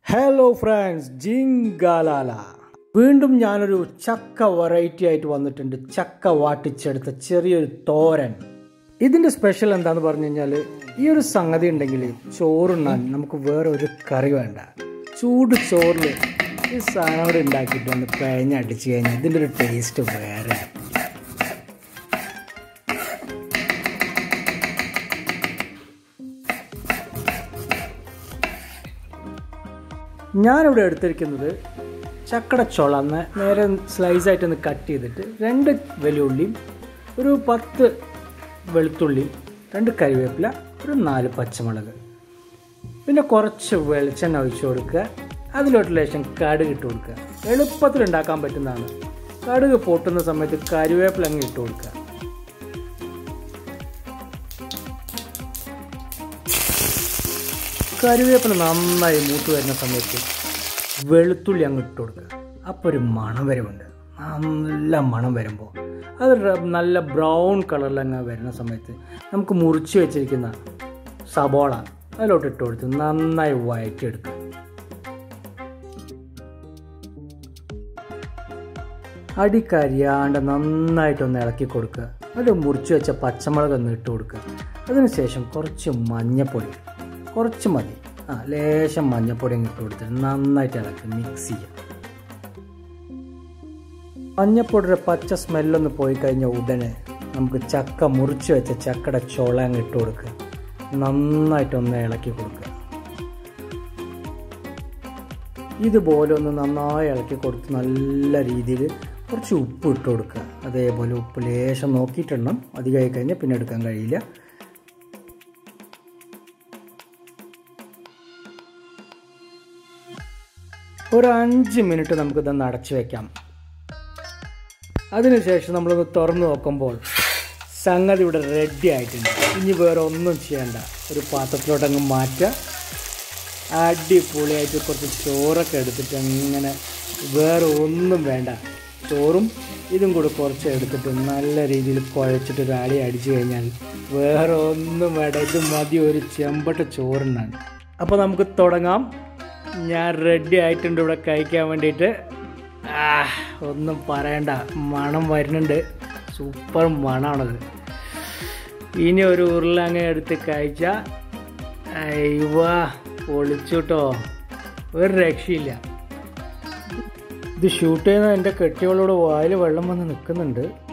hello friends ജിങ്കാലാല വീണ്ടും ഞാനൊരു ചക്ക വെറൈറ്റി ആയിട്ട് വന്നിട്ടുണ്ട് ചക്ക വാട്ടിച്ചെടുത്ത ചെറിയൊരു തോരൻ ഇതിന്റെ സ്പെഷ്യൽ എന്താന്ന് പറഞ്ഞു കഴിഞ്ഞാൽ ഈ ഒരു സംഗതി ഉണ്ടെങ്കിൽ ചോറുണ്ണാൻ നമുക്ക് വേറെ ഒരു കറി വേണ്ട ചൂട് ചോറിൽ ഈ സാധനം കൂടെ ഉണ്ടാക്കിയിട്ട് ഒന്ന് പിഴഞ്ഞടിച്ച് കഴിഞ്ഞാൽ ഇതിൻ്റെ ഒരു ടേസ്റ്റ് വേറെ ഞാനിവിടെ എടുത്തിരിക്കുന്നത് ചക്കട ചുള എന്ന് നേരെ സ്ലൈസായിട്ട് ഒന്ന് കട്ട് ചെയ്തിട്ട് രണ്ട് വെല്ലുള്ളിയും ഒരു പത്ത് വെളുത്തുള്ളി രണ്ട് കരിവേപ്പില ഒരു നാല് പച്ചമുളക് പിന്നെ കുറച്ച് വെളിച്ചെണ്ണ ഒഴിച്ച് കൊടുക്കുക അതിലോട്ട് ലേശം കടുക് ഇട്ട് കൊടുക്കുക എളുപ്പത്തിൽ ഉണ്ടാക്കാൻ പറ്റുന്നതാണ് കടുക് പൊട്ടുന്ന സമയത്ത് കരിവേപ്പില അങ്ങ് ഇട്ട് കൊടുക്കുക കറിവേപ്പില നന്നായി മൂത്ത് വരുന്ന സമയത്ത് വെളുത്തുള്ളി അങ്ങ് ഇട്ട് കൊടുക്കുക അപ്പോൾ ഒരു മണം വരുമുണ്ട് നല്ല മണം വരുമ്പോൾ അത് ര- നല്ല ബ്രൗൺ കളറിൽ അങ്ങ് വരുന്ന സമയത്ത് നമുക്ക് മുറിച്ച് വെച്ചിരിക്കുന്ന സബോള അതിലോട്ട് ഇട്ട് കൊടുത്ത് നന്നായി വഴറ്റിയെടുക്കുക അടി കരിയാണ്ട് നന്നായിട്ടൊന്ന് ഇളക്കി കൊടുക്കുക അത് മുറിച്ച് വെച്ച പച്ചമുളക് ഒന്ന് ഇട്ട് കൊടുക്കുക അതിനുശേഷം കുറച്ച് മഞ്ഞപ്പൊടി കുറച്ച് മതി ആ ലേശം മഞ്ഞപ്പൊടി അങ്ങ് ഇട്ട് കൊടുത്തിട്ട് നന്നായിട്ട് ഇളക്കി മിക്സ് ചെയ്യുക മഞ്ഞപ്പൊടിയുടെ പച്ച സ്മെല്ലൊന്ന് പോയി കഴിഞ്ഞ ഉടനെ നമുക്ക് ചക്ക മുറിച്ച് വെച്ച ചക്കയുടെ ചോള അങ്ങ് ഇട്ട് കൊടുക്കുക നന്നായിട്ടൊന്ന് ഇളക്കി കൊടുക്കുക ഇതുപോലെ ഒന്ന് നന്നായി ഇളക്കി കൊടുത്ത് നല്ല രീതിയിൽ കുറച്ച് ഉപ്പ് ഇട്ട് കൊടുക്കുക അതേപോലെ ഉപ്പ് ലേശം നോക്കിയിട്ടിടണം അധികമായി കഴിഞ്ഞാൽ പിന്നെ എടുക്കാൻ കഴിയില്ല ഒരു അഞ്ച് മിനിറ്റ് നമുക്കിതൊന്ന് അടച്ചു വെക്കാം അതിനുശേഷം നമ്മളൊന്ന് തുറന്നു നോക്കുമ്പോൾ സംഗതി ഇവിടെ റെഡി ആയിട്ടുണ്ട് ഇനി വേറെ ഒന്നും ചെയ്യണ്ട ഒരു പാത്രത്തിലോട്ടങ്ങ് മാറ്റുക അടിപൊളിയായിട്ട് കുറച്ച് ചോറൊക്കെ എടുത്തിട്ട് അങ്ങനെ വേറെ ഒന്നും വേണ്ട ചോറും ഇതും കൂടെ കുറച്ച് എടുത്തിട്ട് നല്ല രീതിയിൽ കുഴച്ചിട്ട് ഒരു അടി അടിച്ചു കഴിഞ്ഞാൽ വേറെ ഒന്നും വേണ്ട ഇത് മതി ഒരു ചെമ്പട്ട ചോറുണ്ണാണ് അപ്പോൾ നമുക്ക് തുടങ്ങാം ഞാൻ റെഡി ആയിട്ടുണ്ട് ഇവിടെ കഴിക്കാൻ വേണ്ടിയിട്ട് ആ ഒന്നും പറയണ്ട മണം വരുന്നുണ്ട് സൂപ്പർ മണമാണത് ഇനി ഒരു ഉരുളങ്ങ എടുത്ത് കഴിച്ചാൽ അയ്യവാ പൊളിച്ചുട്ടോ ഒരു രക്ഷയില്ല ഇത് ഷൂട്ട് ചെയ്യുന്ന എൻ്റെ കെട്ടിയോളോട് വായിൽ വെള്ളം വന്ന് നിൽക്കുന്നുണ്ട്